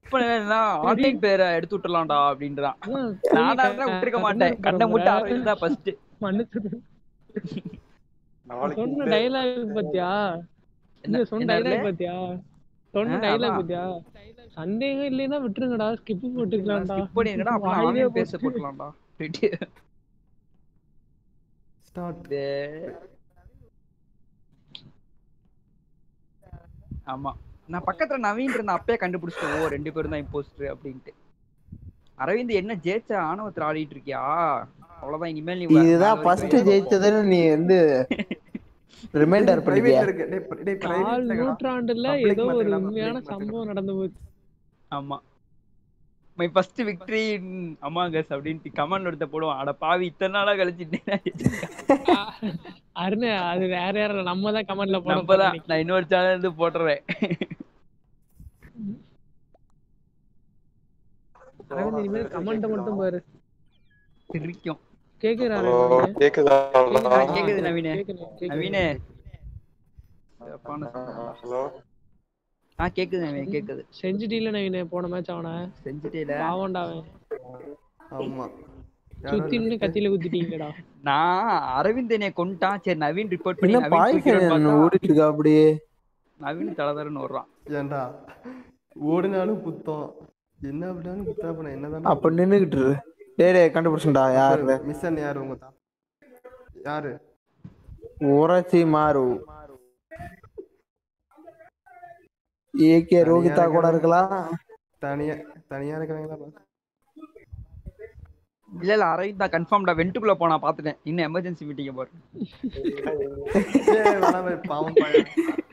பண்ணா ஆன்லைன் பேரை எடுத்து விட்டுலாம்டா அப்படின்றான் அதான் நானா பெரிய இருந்தா க- விட்டுருக்க கதை மாட்டேன் இருக்கு கண்ணை பாரு. முட்டை அரவிந்த் தான் ஃபர்ஸ்ட் மன்னிச்சிடு. நாளைக்கு சொன்ன இந்த- டைலாக் பாத்தியா இந்த சொன்ன என்ன டைலாக் இதுல? பாத்தியா சொன்ன ஆ, டைலாக் அதான். பாத்தியா சந்தேகம் இல்லைன்னா விட்டுருங்கடா ஸ்கிப் போட்டுக்கலாம்டா ஸ்கிப் பண்ணிருங்கடா அப்புறம் வாயிலே ஆன்லைன் பேச போட்டு. போட்டுலாம்டா அப்படின்ட்டு. ஸ்டார்ட் இது ஆமா நான் பக்கத்துல நவீன் இருந்த அப்பயே கண்டுபிடிச்சிட்டேன் ஓ ரெண்டு பேரும் தான் இம்போஸ்டர் அப்படின்ட்டு அரவிந்த் என்ன ஜெயிச்ச ஆணவத்துல ஆடிட்டு இருக்கியா அவ்வளவுதான் இனிமேல் நீ வ- இதுதான் மேல ஃபர்ஸ்ட் வரைக்கும் ஜெயிச்சதுன்னு நீ வந்து ரிமைண்டர் பண்ணிக்கியா பிரைவேட்ல இருக்கு டேய், டேய் கால் பிரைவேட்ல நூற்றாண்டுல Public ஏதோ ஒரு மட்டும் இல்லாம உண்மையான public மட்டும் சம்பவம் நடந்து போச்சு ஆமா மை ஃபர்ஸ்ட் விக்டரி அமாங்கஸ் அப்படின்ட்டு கமெண்ட் எடுத்த போடுவான் அட பாவி இத்தனை நாளா கழிச்சு அருண் அது வேற யாரும் நம்ம தான் கமெண்ட்ல போட நம்ம தான் நான் இன்னொரு சேனல் இருந்து போட்டுறேன் அரவிந்த் இனிமேல் கமெண்ட் மட்டும் பாரு சிரிக்கும் கேக்குறாரு ஹலோ கேக்குதா ஆ, கேக்குது நவீனே நவீனே சிறப்பான சம்பவம். ஹலோ ஆ கேக்குது நவீன் கேக்குது செஞ்சுட்டில நவீனே போன மேட்ச் அவனை செஞ்சுட்டேல பாவம்டா அவன் ஆமா சுத்தி நின்னு கத்தியில குத்திட்டீங்கடா நான் அரவிந்த் என்னைய கொண்டுட்டான் சரி நவீன் ரிப்போர்ட் பண்ணி என்ன நவீன் பாய் தூக்கிடுவான்னு பார்த்தா, ஓடிட்டு இருக்கா அப்படியே நவீன் தலதரன்னு வர்றான் ஏன்டா ஓடினாலும் குத்தம் என்ன அப்படினாலும் குத்தா பண்ண என்னதான் அப்ப நின்னுகிட்டு இரு டேய் டேய் கண்டுபிடிச்சுடா யாரு மிஸ்ஸன் யாரு உங்க தா யாரு ஊராட்சி மாறு ஏகே ரோஹிதா கூட இருக்கலாம் தனியா தனியா இருக்கிறாங்களா இல்ல இல்ல அரவிந்த் தான் கன்ஃபார்ம்டா வென்ட்டுக்குள்ள போனா பாத்துட்டேன் இன்னும் எமர்ஜென்சி மீட்டிங் பாரு ஏய் வேணாம் பாரு, பாவம் பையன்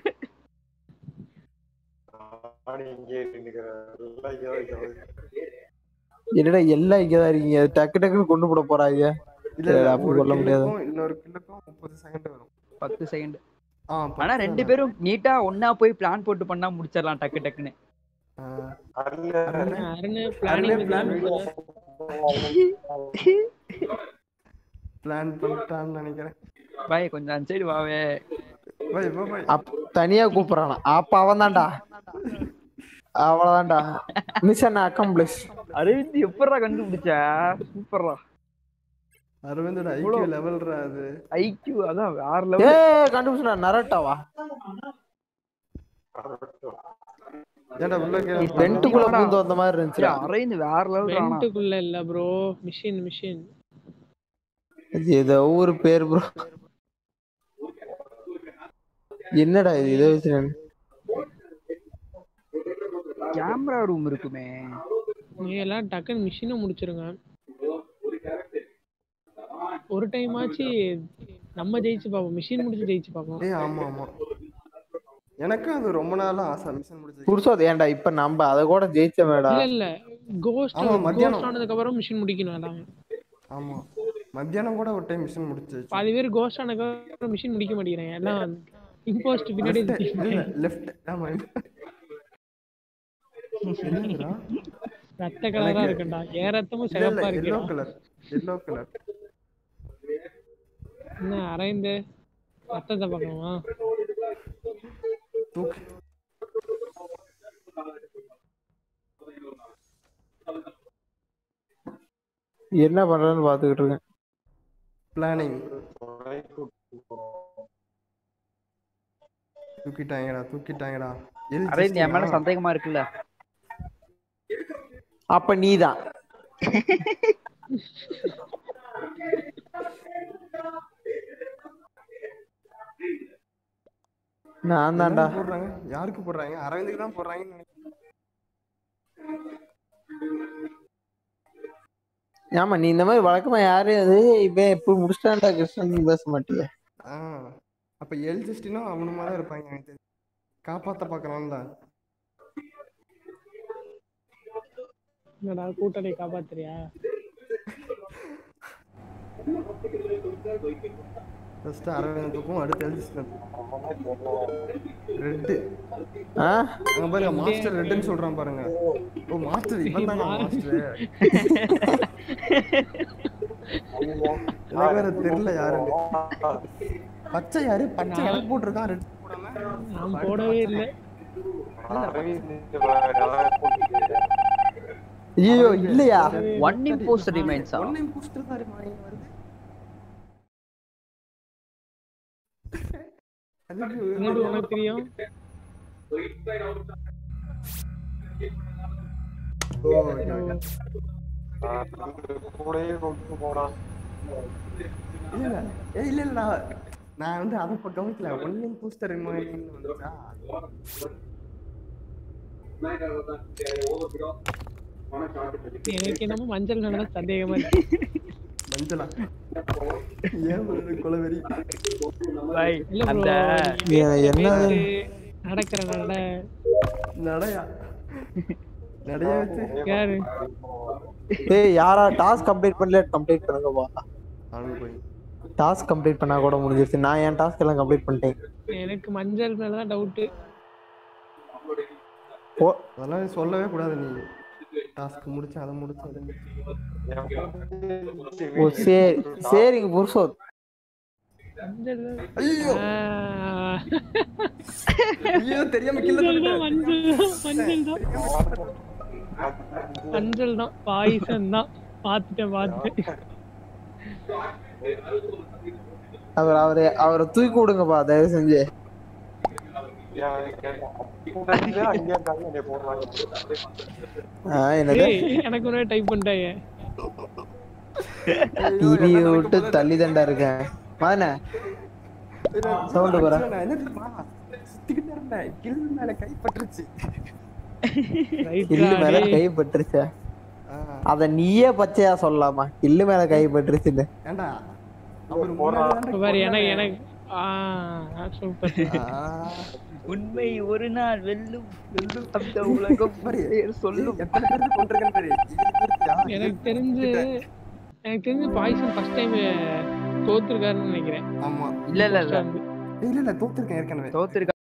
நானும் இங்கே நின்னுக்கிறேன் எல்லாம் இங்கே தான் இருக்கிறேன். என்னடா எல்லாம் இங்கதான் இருக்கீங்க டக்கு டக்குன்னு கொண்டு போட போறாங்க இல்ல இல்ல இல்ல, அப்படி ஒரு சொல்ல முடியாது. கில்லுக்கும் இன்னொரு கில்லுக்கும் முப்பது செகண்ட் வரும் பத்து செகண்ட் ஆ ஆனா ரெண்டு பேரும் நீட்டா ஒன்னா போய் பிளான் போட்டு பண்ணா முடிச்சிடலாம் டக்கு டக்குன்னு அருள் அருண் அருளே பிளானிங் plan பிளான் பிளான் பண்ணிட்டான்னு நினைக்கிறேன் பாய் கொஞ்சம் அந்த சைடு வாவே பை பை பை அப் தனியா கூப்பிடுறானா அப்ப அவன் தான்டா அவ்வளவுதான்டா மிஷன் அக்கம்ப்ளிஷ் அரவிந்த் எப்படா கண்டுபிடிச்ச சூப்பர்ரா அரவிந்தோட ஐக்கிய லெவல்ரா அது ஐக்யூ அதான் வேற ஏ லெவல் கண்டுபிடிச்சா நரட்டாவா ஏன்டா உள்ள வெண்ட்டுக்குள்ள பூந்து வந்த மாதிரி இருந்துச்சு அரவிந்த் வேற லெவல் ஆனா வெண்ட்டுக்குள்ள இல்ல ப்ரோ மிஷின் மிஷின் ஏதோ ஒரு பேர் ப்ரோ என்னடா இது இதை வச்சு நான் கேமரா ரூம் இருக்குமே நீங்க எல்லாம் டக்குன்னு மிஷினை முடிச்சிருங்க ஒரு டைம் ஆச்சு நம்ம ஜெயிச்சு பார்ப்போம் மிஷின் முடிச்சு ஜெயிச்சு பார்ப்போம் ஏய் ஆமா ஆமா எனக்கும் அது ரொம்ப நாளா ஆசை மிஷன் முடிச்சது புருஷோத் ஏன்டா இப்ப நம்ம அத கூட ஜெயிச்சமேடா இல்ல இல்ல கோஸ்ட் ஆமா, மத்தியானம். கோஸ்ட் ஆனதுக்கு அப்புறம் மிஷின் முடிக்கணும் எல்லாமே ஆமா மத்தியானம் கூட ஒரு டைம் மிஷன் முடிச்சு பாதி பேர் கோஸ்ட் ஆனதுக்கு அப்புறம் மிஷின் முடிக்க மாட்டேங்கிறாங்க எல்லாம் இம்போஸ்ட் பின்னாடி சுத்திட்டு லெஃப்ட் ஆமா என்னதுடா ரத்த கலரா எனக்கு- இருக்குண்டா ஏன் ரத்தமும் இல்ல இல்ல சிகப்பா எல்லோ இருக்குடா கலர் எல்லோ கலர் என்ன அரைந்து ரத்தத்தை பார்க்கணுமா தூக்கு என்ன பண்றதுன்னு பாத்துக்கிட்டு இருக்கேன் பிளானிங் தூக்கிட்டாங்கடா தூக்கிட்டாங்கடா எல் அரவிந்த் என் மேல சந்தேகமா இருக்குல்ல அப்ப நீதான் நான் தான்டா என்ன போடுறாங்க யாருக்கு போடுறாங்க அரவிந்துக்கு தான் போடுறாங்கன்னு நினைக்கிறேன் ஆமா நீ இந்த மாதிரி வழக்கமா யாரு அது இவன் இப்ப முடிச்சிட்டான்டா கிருஷ்ணன் பேச மாட்டிய ஆ அப்ப எல் ஜஸ்டினும் அவனுமா தான் இருப்பாங்க எனக்கு தெரிஞ்சு. காப்பாத்த பாக்குறான்ல என்னடா கூட்டணி காப்பாத்துறியா ஃபர்ஸ்ட் அரவிந்துக்கும் அடுத்து எல் ஜஸ்டின் ரெட்டு ஆ அங்க பாருங்க மாஸ்டர் ரெட்டுன்னு சொல்றான் பாருங்க ஓ மாஸ்டர் இவன் தாங்க மாஸ்டர் எனக்கு வேற தெரியல யாருன்னு பச்சை யாரு பச்சை எனக்கு போட்டிருக்கான் ரெட் போடாம நான் போடவே இல்லை அரவிந்த் நல்லா போட்டு ஐயோ இல்லையா ஒன் இம்போஸ்டர் ரிமைன்ஸா ஒன் இம்போஸ்டர் தான் வருது அதுக்கு அது எப்படி உனக்கு தெரியும் ஓ, okay, okay. கூடயே கொண்டு போறான் இல்ல இல்ல ஏய் இல்ல இல்ல நான் நான் வந்து அதை இப்ப கவனிக்கல ஒன் இம்போஸ்டர் ரிமைனிங் வந்துச்சா எனக்கு என்னமோ மஞ்சள் மேல சந்தேகமா இருக்கு மஞ்சளா ஏன் bro கொலவெறி பாய் இல்ல bro, அந்த நீ ஏ- என்ன போயிட்டு நடக்கிற நட நடையா நடைய வச்சு யாரு ஏய் யாரா டாஸ்க் கம்ப்ளீட் பண்ணல கம்ப்ளீட் பண்ணுங்கப்பா அவனுக்கு போய் டாஸ்க் கம்ப்ளீட் பண்ணா கூட முடிஞ்சிருச்சு நான் என் டாஸ்க் எல்லாம் கம்ப்ளீட் பண்ணிட்டேன் எனக்கு மஞ்சள் மேலதான் டவுட் ஓ அதெல்லாம் சொல்லவே கூடாது நீ டாஸ்க் முடிச்சு அதை முடிச்சு அதை முடிச்சு. ஓ சரி சரிங்க புருஷோ மஞ்சள் தான். ஐயோ ஆ, ஐயோ தெரியாம கில்ல மஞ்சள் தான் மஞ்சள் தான் மஞ்சள் தான் மஞ்சள் தான் பாய்சன் தான் பாத்துட்டேன் பாத்துட்டேன் அவர் அவரை அவரை தூக்கி விடுங்கப்பா தயவு செஞ்சு அங்கே இருந்தாலும் என்னை போடுறாங்க ஆ, என்னது ஏய், எனக்கு ஒரே டைப் பண்ணிட்டாங்க டிவி விட்டு தள்ளி தண்டா இருக்கேன் வாண்ணே சவுண்டு போறேன் நான் என்ன தெரியுமா சுத்திக்கிட்டே இருந்தேன் கில் மேல கை பட்டுருச்சு கில்லு மேல ரைட் கை பட்டுருச்சா ஆ, அத நீயே பச்சையா சொல்லலாமா கில்லு மேல கை பட்டுருச்சுன்னு ஏன்டா அவர் பாரு எனக்கு எனக்கு ஆ சூப்பர் ஆ, உண்மை ஒரு நாள் வெல்லும் வெல்லும் அந்த உலகம் பாரு. பேர் சொல்லும் எத்தனை பேருக்கு கொண்டிருக்கேன் பாரு ஏழு பேருக்கியா? எனக்கு தெரிஞ்சு எனக்கு தெரிஞ்சு பாய்சன் ஃபர்ஸ்ட் டைம் தோத்துருக்காருன்னு நினைக்கிறேன் ஆமா இல்ல இல்ல இல்ல வந்து இல்ல இல்ல தோத்துருக்கேன் ஏற்கனவே தோத்துருக்க